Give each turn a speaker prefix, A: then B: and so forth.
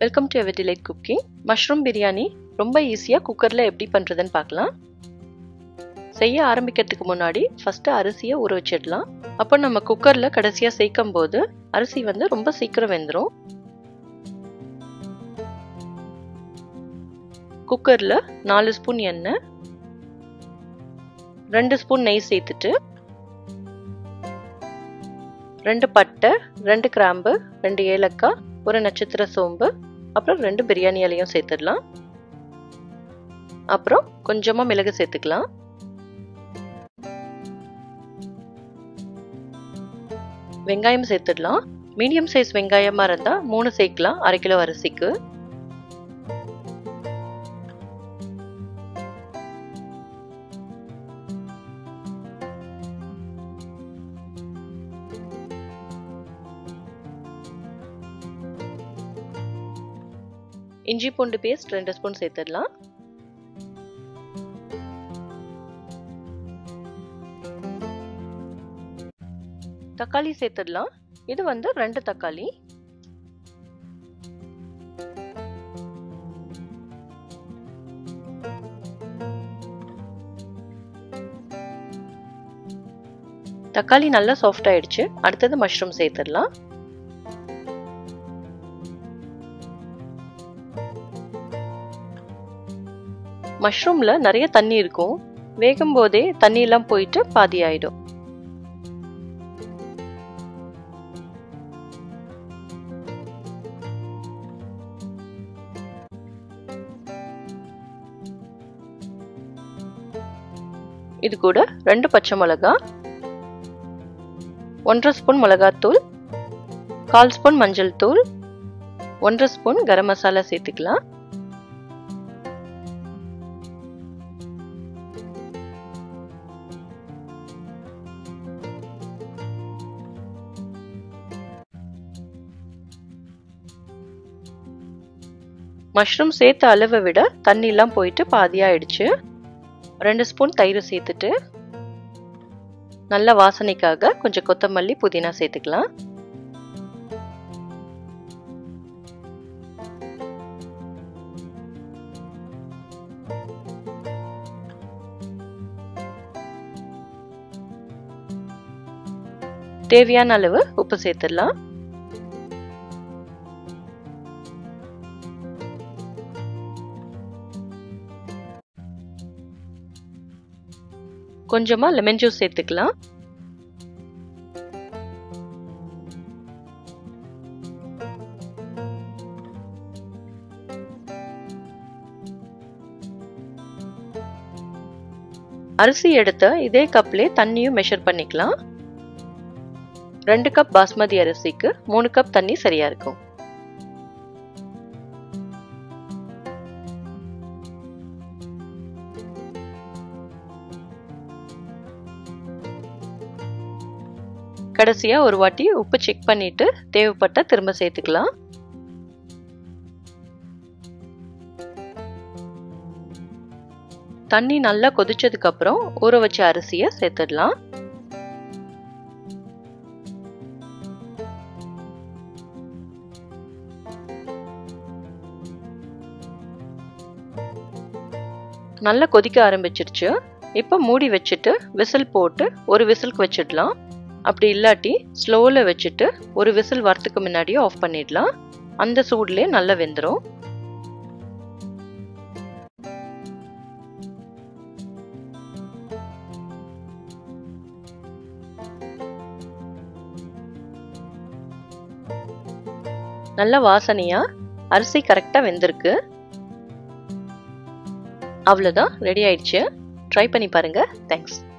A: welcome to ever delight cooking mushroom biryani ரொம்ப ஈஸியாக குக்கரில் எப்படி பண்ணுறதுன்னு பார்க்கலாம் செய்ய ஆரம்பிக்கிறதுக்கு முன்னாடி ஃபஸ்ட்டு அரிசியை ஊற வச்சிடலாம் அப்போ நம்ம குக்கரில் கடைசியாக சேர்க்கும் போது அரிசி வந்து ரொம்ப சீக்கிரம் வெந்துடும் குக்கரில் நாலு ஸ்பூன் எண்ணெய் ரெண்டு ஸ்பூன் நெய் சேர்த்துட்டு ரெண்டு பட்டை ரெண்டு கிராம்பு ரெண்டு ஏலக்காய் ஒரு நட்சத்திர சோம்பு அப்புறம் ரெண்டு பிரியாணி இலையும் சேர்த்துடலாம் அப்புறம் கொஞ்சமாக மிளகு சேர்த்துக்கலாம் வெங்காயம் சேர்த்துடலாம் மீடியம் சைஸ் வெங்காயமாக இருந்தால் மூணு சேர்க்கலாம் அரை கிலோ அரிசிக்கு இஞ்சி பூண்டு பேஸ்ட் ரெண்டு ஸ்பூன் சேர்த்துடலாம் தக்காளி சேர்த்துடலாம் இது வந்து ரெண்டு தக்காளி தக்காளி நல்லா சாஃப்ட் ஆயிடுச்சு அடுத்தது மஷ்ரூம் சேர்த்துடலாம் மஷ்ரூம்ல நிறைய தண்ணி இருக்கும் வேகும் போதே தண்ணி எல்லாம் போயிட்டு பாதி ஆயிடும் இது கூட ரெண்டு பச்சை மிளகா ஒன்றரை ஸ்பூன் மிளகாத்தூள் கால் ஸ்பூன் மஞ்சள் தூள் ஒன்றரை ஸ்பூன் கரம் மசாலா சேர்த்துக்கலாம் மஷ்ரூம் சேர்த்த அளவை விட தண்ணிலாம் போயிட்டு பாதியாயிடுச்சு ரெண்டு ஸ்பூன் தயிர் சேர்த்துட்டு நல்ல வாசனைக்காக கொஞ்சம் கொத்தமல்லி புதினா சேர்த்துக்கலாம் தேவையான அளவு உப்பு சேர்த்துடலாம் கொஞ்சமா லெமன் ஜூஸ் சேர்த்துக்கலாம் அரிசி எடுத்த இதே கப்லே தண்ணியும் மெஷர் பண்ணிக்கலாம் ரெண்டு கப் பாஸ்மதி அரிசிக்கு மூணு கப் தண்ணி சரியா இருக்கும் கடைசியா ஒரு வாட்டி உப்பு செக் பண்ணிட்டு தேவைப்பட்ட திரும்ப சேர்த்துக்கலாம் தண்ணி நல்லா கொதிச்சதுக்கு அப்புறம் ஊற வச்ச அரிசியை சேர்த்துடலாம் நல்லா கொதிக்க ஆரம்பிச்சிருச்சு இப்போ மூடி வச்சுட்டு விசில் போட்டு ஒரு விசிலுக்கு வச்சிடலாம் அப்படி இல்லாட்டி ஸ்லோவில் வச்சுட்டு ஒரு விசில் வரத்துக்கு முன்னாடியே ஆஃப் பண்ணிடலாம் அந்த சூட்லேயே நல்லா வெந்துடும் நல்ல வாசனையா அரிசி கரெக்டாக வெந்திருக்கு அவ்வளோதான் ரெடி ஆயிடுச்சு ட்ரை பண்ணி பாருங்க தேங்க்ஸ்